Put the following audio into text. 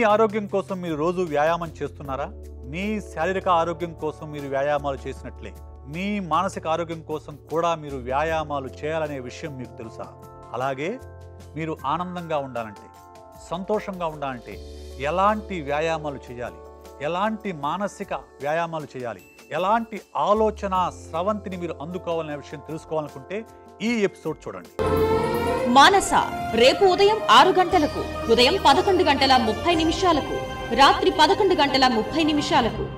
ఆరోగ్యం కోసం మీరు రోజు వ్యాయామం చేస్తున్నారా మీ శారీరక ఆరోగ్యం కోసం మీరు వ్యాయామాలు చేసినట్లే మీ మానసిక ఆరోగ్యం కోసం కూడా మీరు వ్యాయామాలు చేయాలనే విషయం మీకు తెలుసా అలాగే మీరు ఆనందంగా ఉండాలంటే సంతోషంగా ఉండాలంటే ఎలాంటి వ్యాయామాలు చేయాలి ఎలాంటి మానసిక వ్యాయామాలు చేయాలి ఎలాంటి ఆలోచన స్రవంతిని మీరు అందుకోవాలనే విషయం తెలుసుకోవాలనుకుంటే ఈ ఎపిసోడ్ చూడండి మానస రేపు ఉదయం ఆరు గంటలకు ఉదయం పదకొండు గంటల ముప్పై నిమిషాలకు రాత్రి పదకొండు గంటల ముప్పై నిమిషాలకు